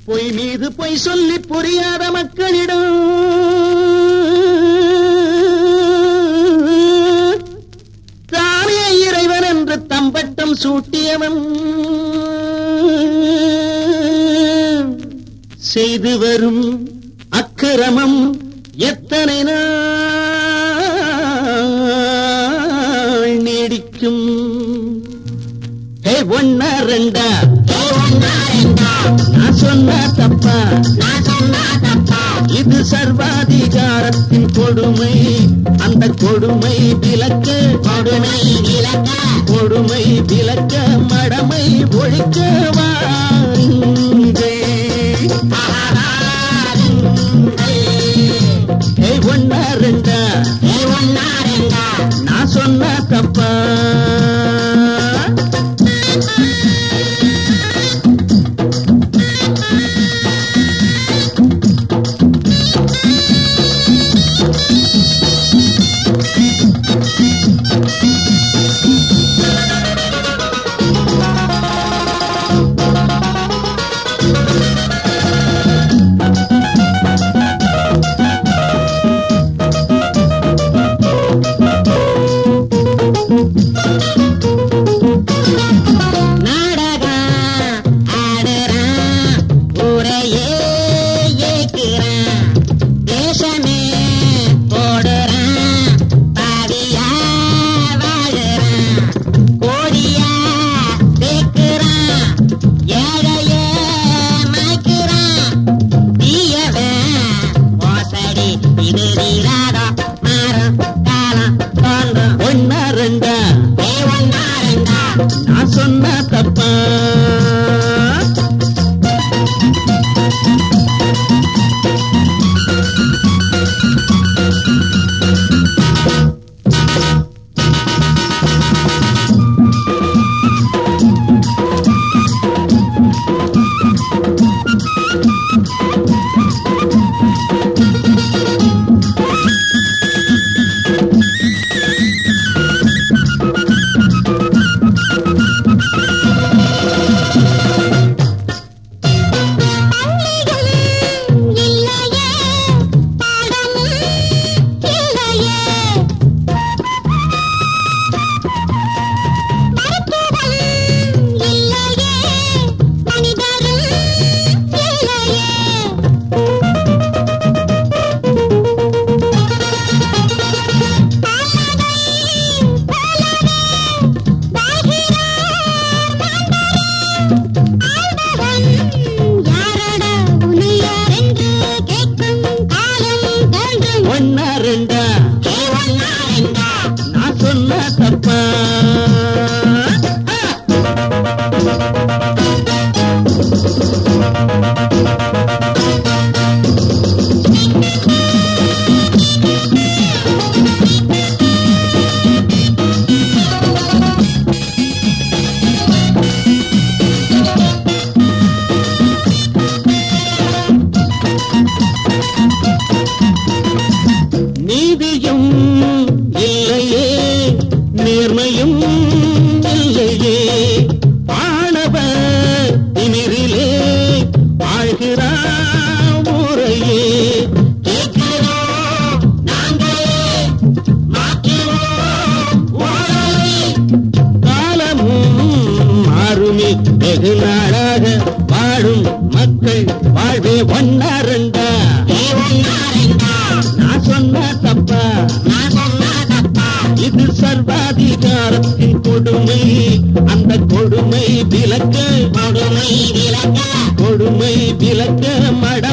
பொய் மீது பொய் சொல்லி புரியாத மக்களிடம் தானே இறைவன் என்று தம்பட்டம் சூட்டியவன் செய்து வரும் அக்கிரமம் எத்தனை நாள் நீடிக்கும் ஹே ஒன்னா ரெண்டா நான் சொன்ன தப்பா இது சர்வாதிகாரத்தின் கொடுமை அந்த கொடுமை விலக்க கொடுமை விலக்க கொடுமை விலக்க மடமை ஒழிக்க வாருங்கள். ஏய் ஒன்னா ரெண்டா நான் சொன்ன தப்பா நாடகம் ஆடுறான் ஊரையே ஏய்க்கிறான் தேசமே போடுறான் பாவியா வாழுறான் கோடியா பேக்குறான் ஏழையே மாய்க்கிறான் தீயவன் மோசடி இது தீராதம் மாறும் காலம் தோன்றும் ஒன்னா ரெண்டா ஏ ஒன்னா ரெண்டா நான் சொன்ன தப்பா இல்லையே பாடமும் இல்லையே மருத்துவம் இல்லையே மனிதரும் இல்லையே ஒன்னா ரெண்டா நான் சொன்ன தப்பா நீதியும் இல்லையே நேர்மையும் இல்லையே ஆணவ திமிரிலே ஆழ்கிறான் ஊரையே காலமும் மாறுமே வெகு நாளாக வாழும் மக்கள் வாழ்வே ஒன்னா ரெண்டா நான் சொன்ன தப்பா இது சர்வாதிகாரத்தின் கொடுமை அந்த கொடுமை விலக்க கொடுமை விளக்க கொடுமை விலக்க மட